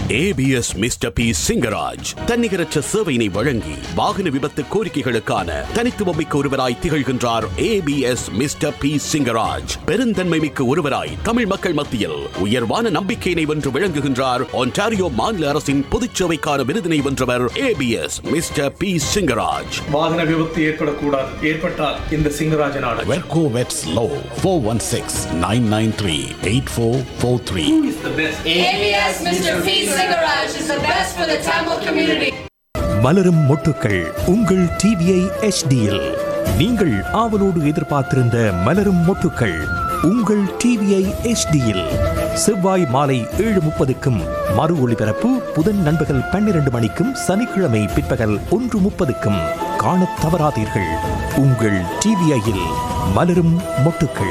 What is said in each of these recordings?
ABS mister P Singaraj தன்னிகரற்ற சேவையினை வழங்கி வாகன விபத்து கோரிக்கைகளுக்கான தனித்துவமிக்க ஒருவராய் திகழ்கின்றார் ஏபிஎஸ் மிஸ்டர் பி சிங்கராஜ் பெருந்தன்மை மிக்க ஒருவராய் தமிழ் மக்கள் மத்தியில் உயர்வான நம்பிக்கையினை வென்று விளங்குகின்றார் ஒன்டாரியோ மாநில அரசின் பொதுச்சேவைக்கான விருதினை வென்றவர் ஏபிஎஸ் மிஸ்டர் பி சிங்கராஜ் வாகன விபத்து ஏற்படக்கூடாது ஏற்பட்டால் இந்த சிங்கராஜன் ஆடல் வெர்கோ வெட்ஸ் லோ four one six nine nine three eight four four three ABS Mr. P. Singaraj is the best for the Tamil community. மலரும் மொட்டுக்கள் உங்கள் டிவிஐ எச்டியில் நீங்கள் ஆவலோடு எதிர்பார்த்திருந்த மலரும் மொட்டுக்கள் உங்கள் டிவிஐ எச்டியில் செவ்வாய் மாலை ஏழு முப்பதுக்கும் மறு ஒளிபரப்பு புதன் நண்பகல் பன்னிரண்டு மணிக்கும் சனிக்கிழமை பிற்பகல் ஒன்று முப்பதுக்கும் காணத் தவறாதீர்கள் உங்கள் டிவிஐயில் மலரும் மொட்டுக்கள்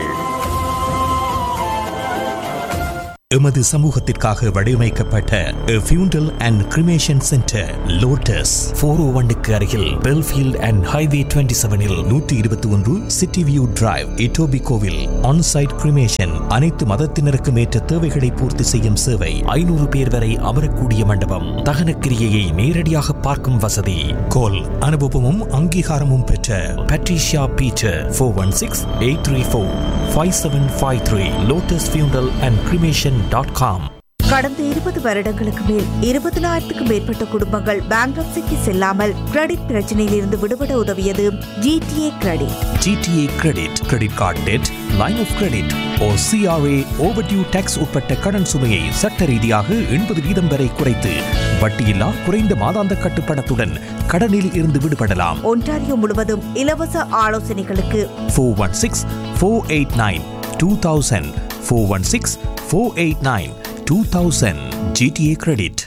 எமது சமூகத்திற்காக வடிவமைக்கப்பட்ட funeral and cremation centre Lotus four O ஒன்னுக்கு அருகில் பெல்ஃபீல்ட் அண்ட் ஹைவே டுவெண்ட்டி செவனில் நூற்றி இருபத்தி ஒன்று சிட்டி வியூ டிரைவ் இட்டோபி கோவில் ஆன்சைட் கிரிமேஷன் அனைத்து மதத்தினருக்கும் ஏற்ற தேவைகளை பூர்த்தி செய்யும் சேவை ஐநூறு பேர் வரை அமரக்கூடிய மண்டபம் தகனக்கிரியையை நேரடியாக பார்க்கும் வசதி கோல் அனுபவமும் அங்கீகாரமும் பெற்ற Patricia Peter four one six eight three four five seven five three Lotus funeral and cremation dot com கடந்த இருபது வருடங்களுக்கு மேல் இருபதனாயிரத்துக்கும் மேற்பட்ட குடும்பங்கள் பேங்க்ரப்சிக்கு செல்லாமல் கிரெடிட் பிரச்சனையில் இருந்து விடுபட உதவியது GTA credit GTA credit credit card debt line of credit or CRA overdue tax உட்பட்ட கடன் சுமையை சட்ட ரீதியாக எண்பது வீதம் வரை குறைத்து வட்டியில்லா குறைந்த மாதாந்த கட்டுப்பணத்துடன் கடனில் இருந்து விடுபடலாம் ஒன்டாரியோ முழுவதும் இலவச ஆலோசனைகளுக்கு four one six four eight nine two thousand four one six four eight nine two thousand GTA credit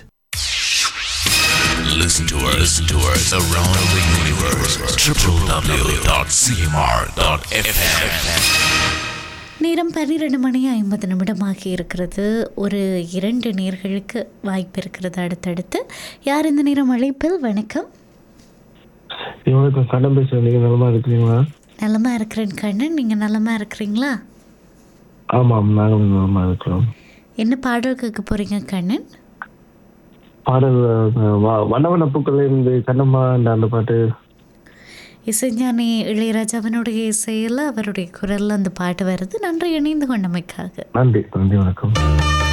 Listen to us, listen to us around the universe. www.cmr.fm. நேரம் பன்னிரெண்டு மணி ஐம்பது நிமிடமாகி இருக்கிறது ஒரு இரண்டு நேர்களுக்கு வாய்ப்பு இருக்கிறது அடுத்தடுத்து யார் இந்த நேரம் அழைப்பில் வணக்கம் இவனுக்கு கடன் பேசுற நீங்க நலமா இருக்கிறீங்களா நலமா இருக்கிறேன் கண்ணன் நீங்கள் நலமா இருக்கிறீங்களா ஆமாம் நாங்களும் நலமா இருக்கிறோம் என்ன பாடல் கேட்க போறீங்க கண்ணன் பாடல் அஹ், வ- வண்ண வண்ண பூக்கள் இருந்து கண்ணம்மா என்ற அந்த பாட்டு இசைஞானி இளையராஜாவினுடைய இசையில் அவருடைய குரலில் அந்த பாட்டு வருது நன்றி இணைந்து கொண்டமைக்காக நன்றி நன்றி வணக்கம்